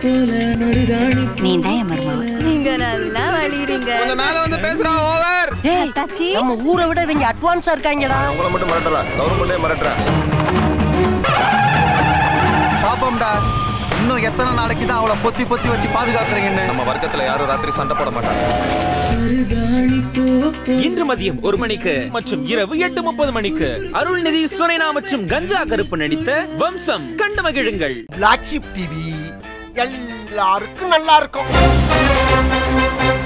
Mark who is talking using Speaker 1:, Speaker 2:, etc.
Speaker 1: நீ தான் என் மருமாவ
Speaker 2: நீங்க நல்லா வழிறீங்க
Speaker 3: கொஞ்சம் மேல வந்து பேசுறான் ஓவர்
Speaker 2: அத்தாச்சி
Speaker 1: நம்ம ஊரை விட இவங்க அட்வான்ஸா இருக்காங்கடா
Speaker 4: உங்களை மட்டும் மிரட்டல கவர்மெண்டே மிரட்டுற
Speaker 5: பாப்போம்டா இன்னும் எத்தனை நாளைக்கு தான் அவளை பொத்தி பொத்தி வச்சு பாதுகாக்கிறீங்கன்னு
Speaker 4: நம்ம வர்க்கத்துல யாரும் ராத்திரி சண்டை போட மாட்டாங்க
Speaker 6: இன்று மதியம் ஒரு மணிக்கு மற்றும் இரவு எட்டு முப்பது மணிக்கு அருள்நிதி சுனைனா மற்றும் கஞ்சா கருப்பு நடித்த வம்சம் கண்டு மகிழுங்கள்
Speaker 7: பிளாக் ஷிப் டிவி எல்லாருக்கும் நல்லா இருக்கும்